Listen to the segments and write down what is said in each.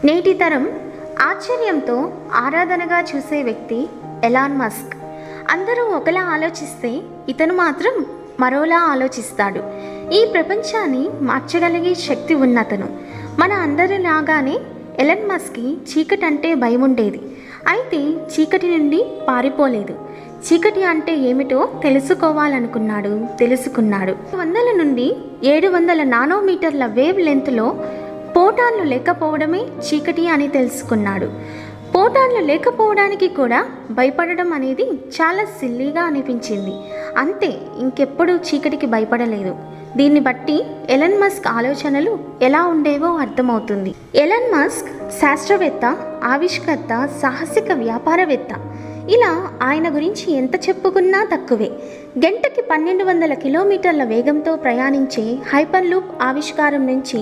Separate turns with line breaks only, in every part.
నేటి తరం ఆశ్చర్యంతో ఆరాధనగా చూసే వ్యక్తి ఎలాన్ మస్క్ అందరూ ఒకలా ఆలోచిస్తే ఇతను మాత్రం మరోలా ఆలోచిస్తాడు ఈ ప్రపంచాన్ని మార్చగలిగే శక్తి ఉన్నతను మన అందరిలాగానే ఎలన్ మస్క్కి చీకటి అంటే భయం ఉండేది అయితే చీకటి నుండి పారిపోలేదు చీకటి అంటే ఏమిటో తెలుసుకోవాలనుకున్నాడు తెలుసుకున్నాడు వందల నుండి ఏడు వందల నానోమీటర్ల వేవ్ లెంత్లో పోటాన్లు లేకపోవడమే చీకటి అని తెలుసుకున్నాడు పోటాన్లు లేకపోవడానికి కూడా భయపడడం అనేది చాలా సిల్లీగా అనిపించింది అంతే ఇంకెప్పుడు చీకటికి భయపడలేదు దీన్ని బట్టి ఎలన్ మస్క్ ఆలోచనలు ఎలా ఉండేవో అర్థమవుతుంది ఎలన్ మస్క్ శాస్త్రవేత్త ఆవిష్కర్త సాహసిక వ్యాపారవేత్త ఇలా ఆయన గురించి ఎంత చెప్పుకున్నా తక్కువే గంటకి పన్నెండు వందల కిలోమీటర్ల వేగంతో ప్రయాణించే హైపర్ లూప్ ఆవిష్కారం నుంచి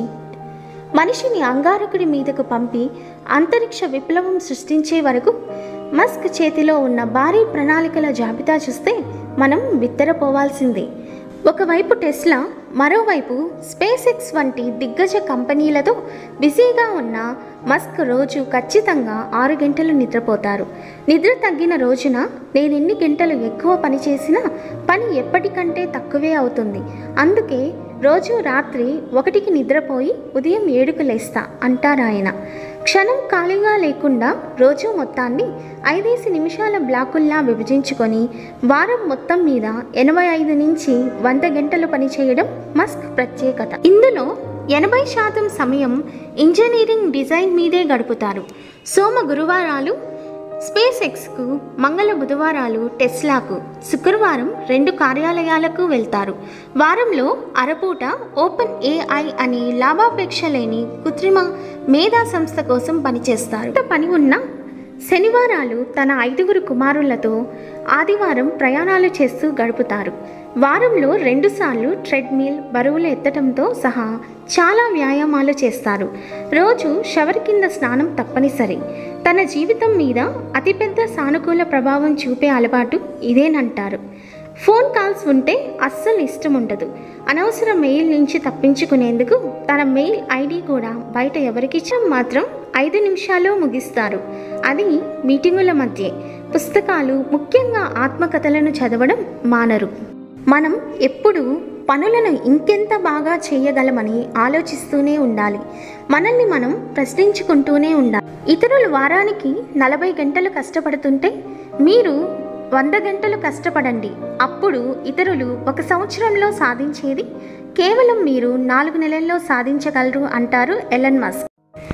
మనిషిని అంగారకుడి మీదకు పంపి అంతరిక్ష విప్లవం సృష్టించే వరకు మస్క్ చేతిలో ఉన్న భారీ ప్రణాళికల జాబితా చూస్తే మనం బిత్తరపోవాల్సిందే ఒకవైపు టెస్లా మరోవైపు స్పేస్ ఎక్స్ వంటి దిగ్గజ కంపెనీలతో బిజీగా ఉన్న మస్క్ రోజు ఖచ్చితంగా ఆరు గంటలు నిద్రపోతారు నిద్ర తగ్గిన రోజున నేను ఎన్ని గంటలు ఎక్కువ పని చేసినా పని ఎప్పటికంటే తక్కువే అవుతుంది అందుకే రోజు రాత్రి ఒకటికి నిద్రపోయి ఉదయం ఏడుకు లేస్తా అంటారాయన క్షణం ఖాళీగా లేకుండా రోజు మొత్తాన్ని ఐదేసి నిమిషాల బ్లాకుల్లా విభజించుకొని వారం మొత్తం మీద ఎనభై ఐదు నుంచి వంద గంటలు పనిచేయడం మస్క్ ప్రత్యేకత ఇందులో ఎనభై శాతం సమయం ఇంజనీరింగ్ డిజైన్ మీదే గడుపుతారు సోమ గురువారాలు స్పేస్ ఎక్స్కు మంగళ బుధవారాలు టెస్లాకు శుక్రవారం రెండు కార్యాలయాలకు వెళ్తారు వారంలో అరపూట ఓపెన్ ఏఐ అని లాభాపేక్ష లేని కృత్రిమ మేధా సంస్థ కోసం పనిచేస్తారు ఇంత పని ఉన్న శనివారాలు తన ఐదుగురు కుమారులతో ఆదివారం ప్రయాణాలు చేస్తూ గడుపుతారు వారంలో రెండుసార్లు ట్రెడ్మిల్ బరువులు ఎత్తడంతో సహా చాలా వ్యాయామాలు చేస్తారు రోజు షవర్ కింద స్నానం తప్పనిసరి తన జీవితం మీద అతిపెద్ద సానుకూల ప్రభావం చూపే అలవాటు ఇదేనంటారు ఫోన్ కాల్స్ ఉంటే అస్సలు ఇష్టం ఉండదు అనవసర మెయిల్ నుంచి తప్పించుకునేందుకు తన మెయిల్ ఐడి కూడా బయట ఎవరికిచ్చం మాత్రం ఐదు నిమిషాల్లో ముగిస్తారు అది మీటింగుల మధ్య పుస్తకాలు ముఖ్యంగా ఆత్మకథలను చదవడం మానరు మనం ఎప్పుడు పనులను ఇంకెంత బాగా చేయగలమని ఆలోచిస్తూనే ఉండాలి మనల్ని మనం ప్రశ్నించుకుంటూనే ఉండాలి ఇతరులు వారానికి నలభై గంటలు కష్టపడుతుంటే మీరు వంద గంటలు కష్టపడండి అప్పుడు ఇతరులు ఒక సంవత్సరంలో సాధించేది కేవలం మీరు నాలుగు నెలల్లో సాధించగలరు అంటారు ఎలన్ మస్క్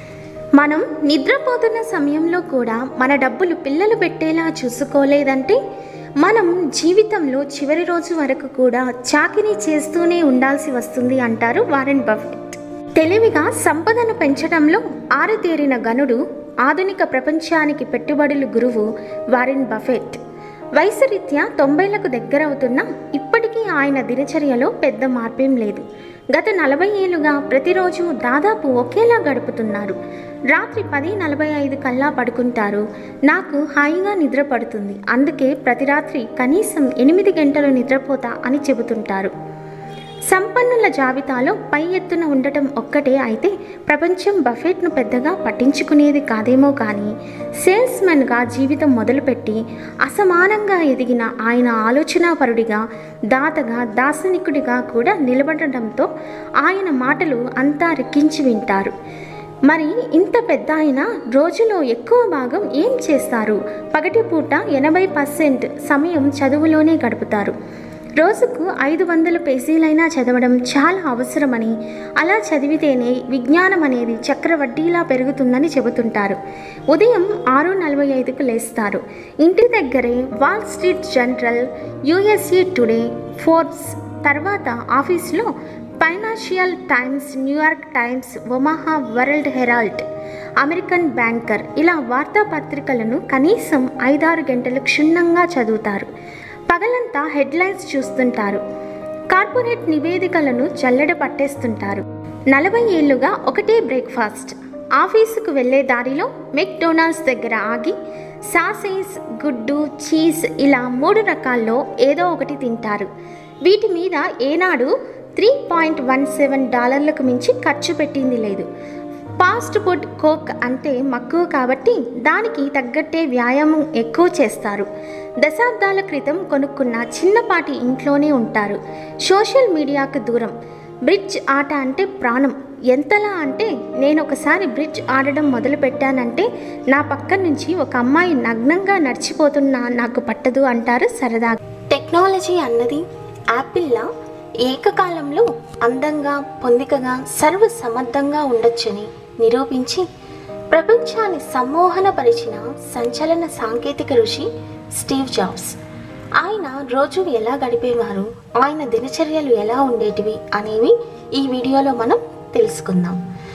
మనం నిద్రపోతున్న సమయంలో కూడా మన డబ్బులు పిల్లలు పెట్టేలా చూసుకోలేదంటే మనం జీవితంలో చివరి రోజు వరకు కూడా చాకిరీ చేస్తూనే ఉండాల్సి వస్తుంది అంటారు వారెన్ బఫెట్ తెలివిగా సంపదను పెంచడంలో ఆరితేరిన గనుడు ఆధునిక ప్రపంచానికి పెట్టుబడులు గురువు వారెన్ బఫెట్ వయసు రీత్యా తొంభైలకు దగ్గరవుతున్నా ఇప్పటికీ ఆయన దినచర్యలో పెద్ద మార్పేం లేదు గత నలభై ఏళ్ళుగా ప్రతిరోజు దాదాపు ఒకేలా గడుపుతున్నారు రాత్రి పది నలభై ఐదు కల్లా పడుకుంటారు నాకు హాయిగా నిద్ర పడుతుంది అందుకే ప్రతి రాత్రి కనీసం ఎనిమిది గంటలు నిద్రపోతా అని చెబుతుంటారు సంపన్నుల జాబితాలో పై ఎత్తున ఉండటం ఒక్కటే అయితే ప్రపంచం బఫెట్ను పెద్దగా పట్టించుకునేది కాదేమో కానీ సేల్స్మెన్గా జీవితం మొదలుపెట్టి అసమానంగా ఎదిగిన ఆయన ఆలోచనాపరుడిగా దాతగా దార్శనికుడిగా కూడా నిలబడటంతో ఆయన మాటలు అంతా రెక్కించి వింటారు మరి ఇంత పెద్ద ఆయన రోజులో ఎక్కువ భాగం ఏం చేస్తారు పగటిపూట ఎనభై పర్సెంట్ సమయం చదువులోనే గడుపుతారు రోజుకు ఐదు వందల పేజీలైనా చదవడం చాలా అవసరమని అలా చదివితేనే విజ్ఞానం అనేది చక్రవడ్డీలా పెరుగుతుందని చెబుతుంటారు ఉదయం ఆరు నలభై ఐదుకు లేస్తారు ఇంటి దగ్గరే Wall Street Journal USA Today Forbes తర్వాత ఆఫీస్లో Financial Times New York Times Omaha World Herald American Banker ఇలా వార్తాపత్రికలను కనీసం ఐదారు గంటలు క్షుణ్ణంగా చదువుతారు పగలంతా హెడ్లైన్స్ చూస్తుంటారు కార్పొరేట్ నివేదికలను జల్లెడ పట్టేస్తుంటారు నలభై ఏళ్లుగా ఒకటే బ్రేక్ఫాస్ట్ ఆఫీసుకు వెళ్ళే దారిలో మెక్డొనాల్డ్స్ దగ్గర ఆగి సాసేస్ గుడ్డు చీజ్ ఇలా మూడు రకాల్లో ఏదో ఒకటి తింటారు వీటి మీద ఏనాడు త్రీ పాయింట్ వన్ సెవెన్ డాలర్లకు మించి ఖర్చు పెట్టింది లేదు ఫాస్ట్ ఫుడ్ కోక్ అంటే మక్కువ కాబట్టి దానికి తగ్గట్టే వ్యాయామం ఎక్కువ చేస్తారు దశాబ్దాల క్రితం కొనుక్కున్న చిన్నపాటి ఇంట్లోనే ఉంటారు సోషల్ మీడియాకు దూరం బ్రిడ్జ్ ఆట అంటే ప్రాణం ఎంతలా అంటే నేను ఒకసారి బ్రిడ్జ్ ఆడడం మొదలు పెట్టానంటే నా పక్క నుంచి ఒక అమ్మాయి నగ్నంగా నడిచిపోతున్నా నాకు పట్టదు అంటారు సరదా టెక్నాలజీ అన్నది యాపిల్లా ఏకకాలంలో అందంగా పొందికగా సర్వసమర్థంగా ఉండొచ్చని నిరూపించి ప్రపంచాన్ని సమ్మోహనపరిచిన సంచలన సాంకేతిక ఋషి స్టీవ్ జాబ్స్ ఆయన రోజు ఎలా గడిపేవారు ఆయన దినచర్యలు ఎలా ఉండేటివి అనేవి ఈ వీడియోలో మనం తెలుసుకుందాం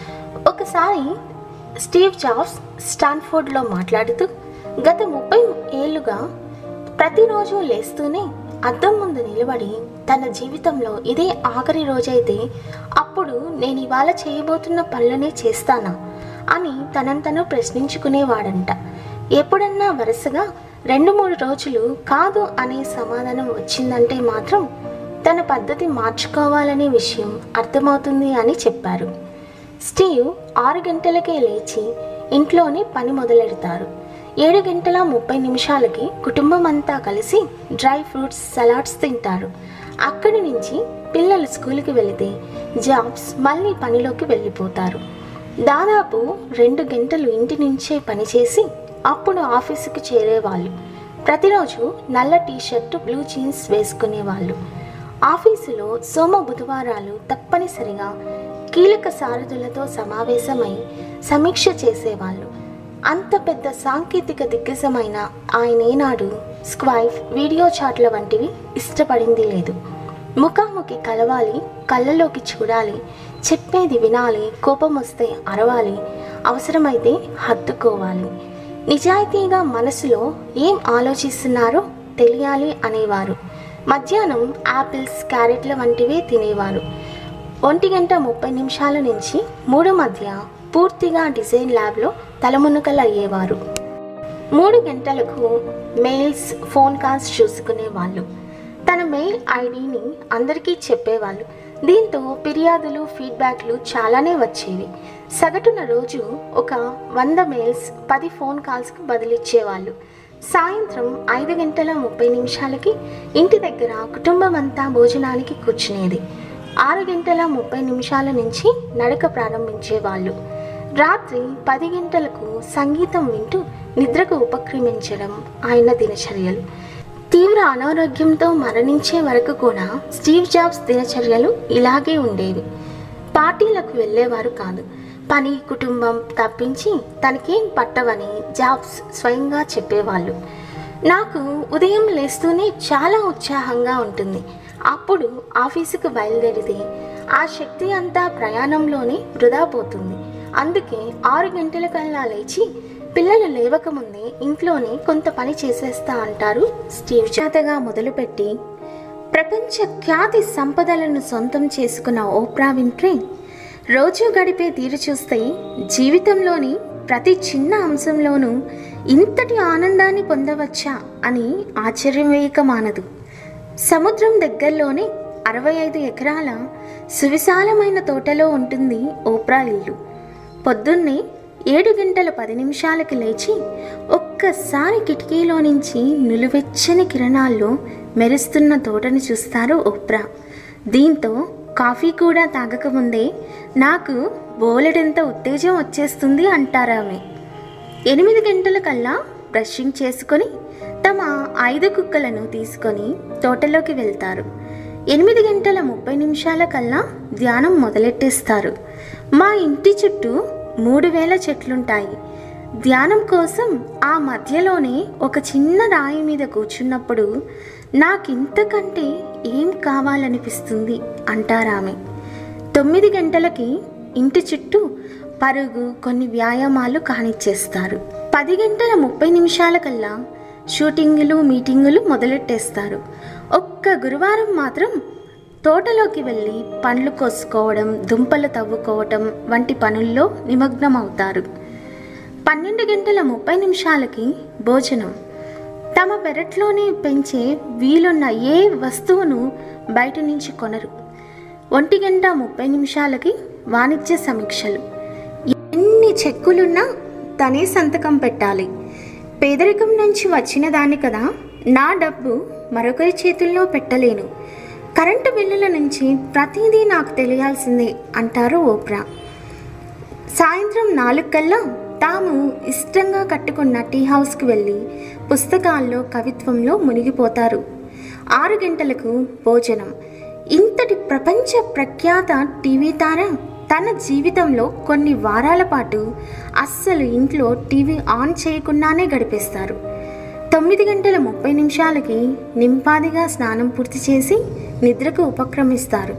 ఒకసారి స్టీవ్ జాబ్స్ స్టాన్ఫోర్డ్లో మాట్లాడుతూ గత ముప్పై ఏళ్ళుగా ప్రతిరోజు లేస్తూనే అద్దం ముందు నిలబడి తన జీవితంలో ఇదే ఆఖరి రోజైతే అప్పుడు నేను ఇవాళ చేయబోతున్న పనులనే చేస్తానా అని తనంతను ప్రశ్నించుకునేవాడంట ఎప్పుడన్నా వరుసగా రెండు మూడు రోజులు కాదు అనే సమాధానం వచ్చిందంటే మాత్రం తన పద్ధతి మార్చుకోవాలనే విషయం అర్థమవుతుంది అని చెప్పారు స్టీవ్ ఆరు గంటలకే లేచి ఇంట్లోనే పని మొదలెడతారు ఏడు గంటల ముప్పై నిమిషాలకి కుటుంబం అంతా కలిసి డ్రై ఫ్రూట్స్ సలాడ్స్ తింటారు అక్కడి నుంచి పిల్లలు స్కూల్కి వెళితే జాబ్స్ మళ్ళీ పనిలోకి వెళ్ళిపోతారు దాదాపు రెండు గంటలు ఇంటి నుంచే పనిచేసి అప్పుడు ఆఫీసుకి చేరేవాళ్ళు ప్రతిరోజు నల్ల టీ షర్టు బ్లూ జీన్స్ వేసుకునేవాళ్ళు ఆఫీసులో సోమ బుధవారాలు తప్పనిసరిగా కీలక సారథులతో సమావేశమై సమీక్ష చేసేవాళ్ళు అంత పెద్ద సాంకేతిక దిగ్గజమైన ఆయన ఏనాడు స్క్వైఫ్ వీడియో చాట్ల వంటివి ఇష్టపడింది లేదు ముఖాముఖి కలవాలి కళ్ళలోకి చూడాలి చెప్పేది వినాలి కోపం వస్తే అరవాలి అవసరమైతే హత్తుకోవాలి నిజాయితీగా మనసులో ఏం ఆలోచిస్తున్నారో తెలియాలి అనేవారు మధ్యాహ్నం యాపిల్స్ క్యారెట్ల వంటివే తినేవారు ఒంటి గంట ముప్పై నిమిషాల నుంచి మూడు మధ్య పూర్తిగా డిజైన్ ల్యాబ్లో తలమునకలు అయ్యేవారు మూడు గంటలకు మెయిల్స్ ఫోన్ కాల్స్ చూసుకునేవాళ్ళు తన మెయిల్ ఐడిని అందరికీ చెప్పేవాళ్ళు దీంతో ఫిర్యాదులు ఫీడ్బ్యాక్లు చాలానే వచ్చేవి సగటున రోజు ఒక వంద మెయిల్స్ పది ఫోన్ కాల్స్కి బదిలిచ్చేవాళ్ళు సాయంత్రం ఐదు గంటల ముప్పై నిమిషాలకి ఇంటి దగ్గర కుటుంబం అంతా భోజనానికి కూర్చునేది ఆరు గంటల ముప్పై నిమిషాల నుంచి నడక ప్రారంభించేవాళ్ళు రాత్రి పది గంటలకు సంగీతం వింటూ నిద్రకు ఉపక్రమించడం ఆయన దినచర్యలు తీవ్ర అనారోగ్యంతో మరణించే వరకు కూడా స్టీవ్ జాబ్స్ దినచర్యలు ఇలాగే ఉండేవి పార్టీలకు వెళ్ళేవారు కాదు పని కుటుంబం తప్పించి తనకేం పట్టవని జాబ్స్ స్వయంగా చెప్పేవాళ్ళు నాకు ఉదయం లేస్తూనే చాలా ఉత్సాహంగా ఉంటుంది అప్పుడు ఆఫీసుకు బయలుదేరితే ఆ శక్తి అంతా ప్రయాణంలోనే వృధా పోతుంది అందుకే ఆరు గంటలకల్లా లేచి పిల్లలు లేవకముందే ఇంట్లోనే కొంత పని చేసేస్తా అంటారు స్టీవ్ చేతగా మొదలుపెట్టి ప్రపంచ ఖ్యాతి సంపదలను సొంతం చేసుకున్న ఓప్రా విన్ఫ్రీ రోజు గడిపే తీరు చూస్తే జీవితంలోని ప్రతి చిన్న అంశంలోనూ ఇంతటి ఆనందాన్ని పొందవచ్చా అని ఆశ్చర్యం వేయక మానదు సముద్రం దగ్గరలోనే అరవై ఐదు ఎకరాల సువిశాలమైన తోటలో ఉంటుంది ఓప్రా ఇల్లు పొద్దున్నే ఏడు గంటల పది నిమిషాలకి లేచి ఒక్కసారి కిటికీలో నుంచి నిలువెచ్చని కిరణాల్లో మెరుస్తున్న తోటను చూస్తారు ఓప్రా దీంతో కాఫీ కూడా తాగకముందే నాకు బోలెడంత ఉత్తేజం వచ్చేస్తుంది అంటారామె ఎనిమిది గంటల కల్లా బ్రషింగ్ చేసుకొని తమ ఐదు కుక్కలను తీసుకొని తోటలోకి వెళ్తారు ఎనిమిది గంటల ముప్పై నిమిషాల కల్లా ధ్యానం మొదలెట్టేస్తారు మా ఇంటి చుట్టూ మూడు వేల చెట్లుంటాయి ధ్యానం కోసం ఆ మధ్యలోనే ఒక చిన్న రాయి మీద కూర్చున్నప్పుడు నాకింతకంటే ఏం కావాలనిపిస్తుంది అంటారామె తొమ్మిది గంటలకి ఇంటి చుట్టూ పరుగు కొన్ని వ్యాయామాలు కానిచ్చేస్తారు పది గంటల ముప్పై నిమిషాల కల్లా షూటింగులు మీటింగులు మొదలెట్టేస్తారు ఒక్క గురువారం మాత్రం తోటలోకి వెళ్ళి పండ్లు కోసుకోవడం దుంపలు తవ్వుకోవటం వంటి పనుల్లో నిమగ్నమవుతారు పన్నెండు గంటల ముప్పై నిమిషాలకి భోజనం తమ పెరట్లోనే పెంచే వీలున్న ఏ వస్తువును బయట నుంచి కొనరు ఒంటి గంట ముప్పై నిమిషాలకి వాణిజ్య సమీక్షలు ఎన్ని చెక్కులున్నా తనే సంతకం పెట్టాలి పేదరికం నుంచి వచ్చిన దాన్ని కదా నా డబ్బు మరొకరి చేతుల్లో పెట్టలేను కరెంటు బిల్లుల నుంచి ప్రతిదీ నాకు తెలియాల్సిందే అంటారు ఓప్రా సాయంత్రం నాలుగు కల్లా తాము ఇష్టంగా కట్టుకున్న టీ హౌస్కి వెళ్ళి పుస్తకాల్లో కవిత్వంలో మునిగిపోతారు ఆరు గంటలకు భోజనం ఇంతటి ప్రపంచ ప్రఖ్యాత టీవీ తార తన జీవితంలో కొన్ని వారాల పాటు అస్సలు ఇంట్లో టీవీ ఆన్ చేయకుండానే గడిపేస్తారు తొమ్మిది గంటల ముప్పై నిమిషాలకి నింపాదిగా స్నానం పూర్తి చేసి నిద్రకు ఉపక్రమిస్తారు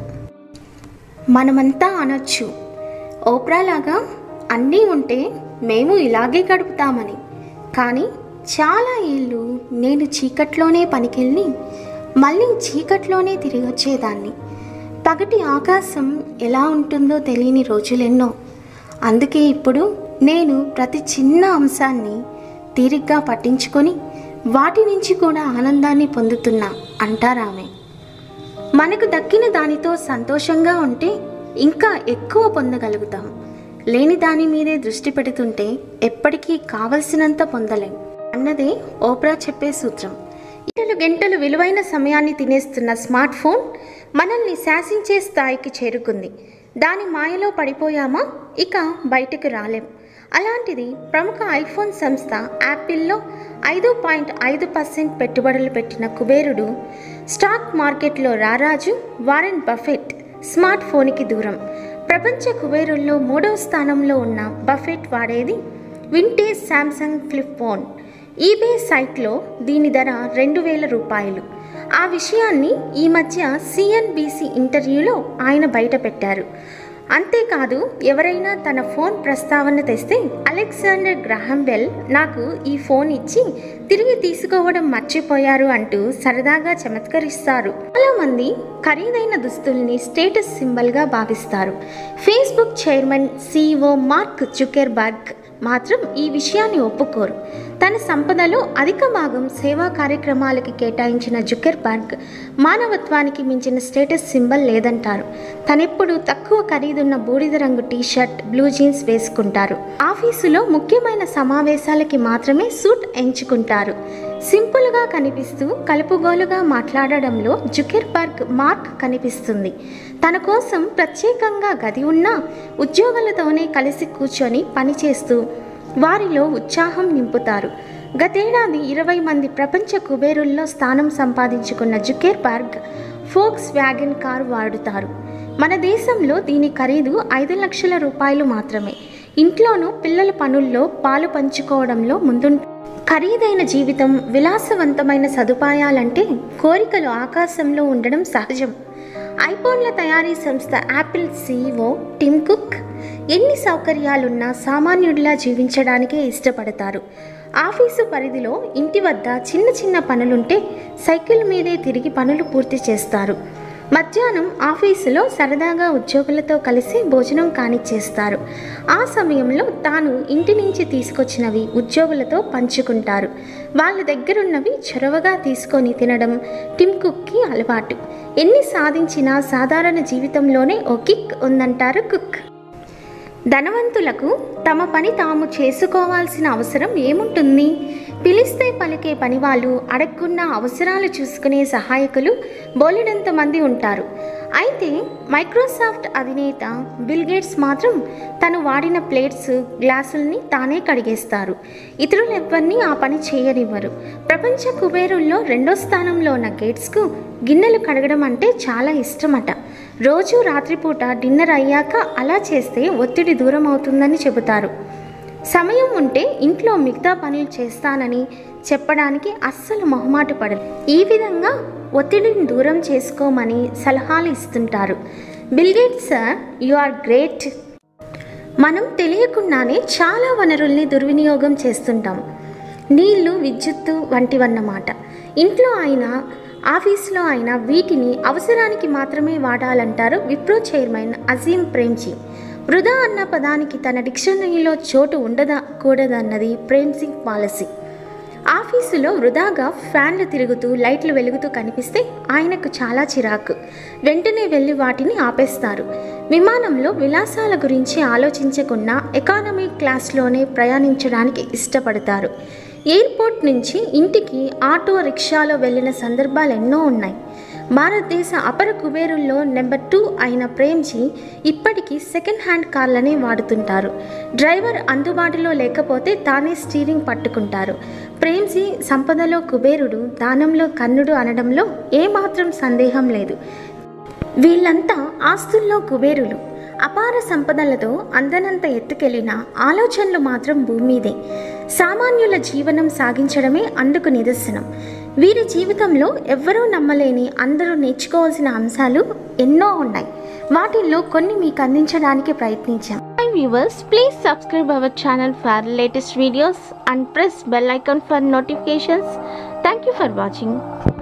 మనమంతా అనొచ్చు ఓప్రాలాగా అన్నీ ఉంటే మేము ఇలాగే గడుపుతామని కానీ చాలా ఏళ్ళు నేను చీకట్లోనే పనికెళ్ళి మళ్ళీ చీకట్లోనే తిరిగి వచ్చేదాన్ని పగటి ఆకాశం ఎలా ఉంటుందో తెలియని రోజులెన్నో అందుకే ఇప్పుడు నేను ప్రతి చిన్న అంశాన్ని తీరిగ్గా పట్టించుకొని వాటి నుంచి కూడా ఆనందాన్ని పొందుతున్నా అంటారామె మనకు దక్కిన దానితో సంతోషంగా ఉంటే ఇంకా ఎక్కువ పొందగలుగుతాం లేని దాని మీదే దృష్టి పెడుతుంటే ఎప్పటికీ కావలసినంత పొందలేం అన్నదే ఓప్రా చెప్పే సూత్రం గంటలు గంటలు విలువైన సమయాన్ని తినేస్తున్న స్మార్ట్ ఫోన్ మనల్ని శాసించే స్థాయికి చేరుకుంది దాని మాయలో పడిపోయామా ఇక బయటకు రాలేం అలాంటిది ప్రముఖ ఐఫోన్ సంస్థ యాపిల్లో ఐదు పాయింట్ ఐదు పర్సెంట్ పెట్టుబడులు పెట్టిన కుబేరుడు స్టాక్ మార్కెట్లో రారాజు వారెన్ బఫెట్ స్మార్ట్ ఫోన్కి దూరం ప్రపంచ కుబేరుల్లో మూడవ స్థానంలో ఉన్న బఫెట్ వాడేది vintage Samsung flip phone eBay సైట్లో దీని ధర రెండు వేల రూపాయలు ఆ విషయాన్ని ఈ మధ్య సిఎన్బిసి ఇంటర్వ్యూలో ఆయన బయటపెట్టారు అంతేకాదు ఎవరైనా తన ఫోన్ ప్రస్తావన తెస్తే అలెగ్జాండర్ గ్రహం బెల్ నాకు ఈ ఫోన్ ఇచ్చి తిరిగి తీసుకోవడం మర్చిపోయారు అంటూ సరదాగా చమత్కరిస్తారు చాలా మంది ఖరీదైన దుస్తుల్ని స్టేటస్ సింబల్గా భావిస్తారు Facebook chairman CEO Mark Zuckerberg మాత్రం ఈ విషయాన్ని ఒప్పుకోరు తన సంపదలో అధిక భాగం సేవా కార్యక్రమాలకి కేటాయించిన జుకెర్బర్గ్ మానవత్వానికి మించిన స్టేటస్ సింబల్ లేదంటారు తనెప్పుడు తక్కువ ఖరీదున్న బూడిద రంగు టీ షర్ట్ బ్లూ జీన్స్ వేసుకుంటారు ఆఫీసులో ముఖ్యమైన సమావేశాలకి మాత్రమే సూట్ ఎంచుకుంటారు సింపుల్గా కనిపిస్తూ కలుపుగోలుగా మాట్లాడడంలో జుకెర్బర్గ్ మార్క్ కనిపిస్తుంది తన కోసం ప్రత్యేకంగా గది ఉన్నా ఉద్యోగులతోనే కలిసి కూర్చొని పనిచేస్తూ వారిలో ఉత్సాహం నింపుతారు గతేడాది ఇరవై మంది ప్రపంచ కుబేరుల్లో స్థానం సంపాదించుకున్న జుకెర్బర్గ్ ఫోక్స్ వ్యాగన్ కారు వాడుతారు మన దేశంలో దీని ఖరీదు ఐదు లక్షల రూపాయలు మాత్రమే ఇంట్లోనూ పిల్లల పనుల్లో పాలు పంచుకోవడంలో ముందు ఖరీదైన జీవితం విలాసవంతమైన సదుపాయాలంటే కోరికలు ఆకాశంలో ఉండడం సహజం ఐఫోన్ల తయారీ సంస్థ యాపిల్ సీఈఓ టిమ్ కుక్ ఎన్ని సౌకర్యాలున్నా సామాన్యుడిలా జీవించడానికే ఇష్టపడతారు ఆఫీసు పరిధిలో ఇంటి వద్ద చిన్న చిన్న పనులుంటే సైకిల్ మీదే తిరిగి పనులు పూర్తి చేస్తారు మధ్యాహ్నం ఆఫీసులో సరదాగా ఉద్యోగులతో కలిసి భోజనం కానిచ్చేస్తారు ఆ సమయంలో తాను ఇంటి నుంచి తీసుకొచ్చినవి ఉద్యోగులతో పంచుకుంటారు వాళ్ళ దగ్గరున్నవి చొరవగా తీసుకొని తినడం టిమ్ కుక్కి అలవాటు ఎన్ని సాధించినా సాధారణ జీవితంలోనే ఓ కిక్ ఉందంటారు కుక్ ధనవంతులకు తమ పని తాము చేసుకోవాల్సిన అవసరం ఏముంటుంది పిలిస్తే పలికే పనివాళ్ళు అడగకున్న అవసరాలు చూసుకునే సహాయకులు బోలెడంత మంది ఉంటారు అయితే మైక్రోసాఫ్ట్ అధినేత బిల్ గేట్స్ మాత్రం తను వాడిన ప్లేట్స్ గ్లాసుల్ని తానే కడిగేస్తారు ఇతరులెవ్వరినీ ఆ పని చేయనివ్వరు ప్రపంచ కుబేరుల్లో రెండో స్థానంలో ఉన్న గేట్స్కు గిన్నెలు కడగడం అంటే చాలా ఇష్టమట రోజు రాత్రిపూట డిన్నర్ అయ్యాక అలా చేస్తే ఒత్తిడి దూరం అవుతుందని చెబుతారు సమయం ఉంటే ఇంట్లో మిగతా పనులు చేస్తానని చెప్పడానికి అస్సలు మొహమాట పడరు ఈ విధంగా ఒత్తిడిని దూరం చేసుకోమని సలహాలు ఇస్తుంటారు Bill Gates sir you are great మనం తెలియకుండానే చాలా వనరుల్ని దుర్వినియోగం చేస్తుంటాం నీళ్లు విద్యుత్తు వంటివన్నమాట ఇంట్లో అయినా ఆఫీస్లో అయినా వీటిని అవసరానికి మాత్రమే వాడాలంటారు విప్రో చైర్మన్ అజీం ప్రేమ్జీ వృధా అన్న పదానికి తన డిక్షనరీలో చోటు ఉండదా కూడదన్నది ప్రేమ్ సింగ్ పాలసీ ఆఫీసులో వృధాగా ఫ్యాన్లు తిరుగుతూ లైట్లు వెలుగుతూ కనిపిస్తే ఆయనకు చాలా చిరాకు వెంటనే వెళ్ళి వాటిని ఆపేస్తారు విమానంలో విలాసాల గురించి ఆలోచించకుండా ఎకానమీ క్లాస్లోనే ప్రయాణించడానికి ఇష్టపడతారు ఎయిర్పోర్ట్ నుంచి ఇంటికి ఆటో రిక్షాలో వెళ్ళిన సందర్భాలు ఎన్నో ఉన్నాయి భారతదేశ అపర కుబేరుల్లో నెంబర్ టూ అయిన ప్రేమ్జీ ఇప్పటికీ సెకండ్ హ్యాండ్ కార్లనే వాడుతుంటారు డ్రైవర్ అందుబాటులో లేకపోతే తానే స్టీరింగ్ పట్టుకుంటారు ప్రేమ్జీ సంపదలో కుబేరుడు దానంలో కన్నుడు అనడంలో ఏమాత్రం సందేహం లేదు వీళ్ళంతా ఆస్తుల్లో కుబేరులు అపార సంపదలతో అందనంత ఎత్తుకెళ్లిన ఆలోచనలు మాత్రం భూమి మీదే సామాన్యుల జీవనం సాగించడమే అందుకు నిదర్శనం వీరి జీవితంలో ఎవ్వరూ నమ్మలేని అందరూ నేర్చుకోవాల్సిన అంశాలు ఎన్నో ఉన్నాయి వాటిల్లో కొన్ని మీకు అందించడానికి ప్రయత్నించాం hi viewers please subscribe our channel for latest videos and press bell icon for notifications thank you for watching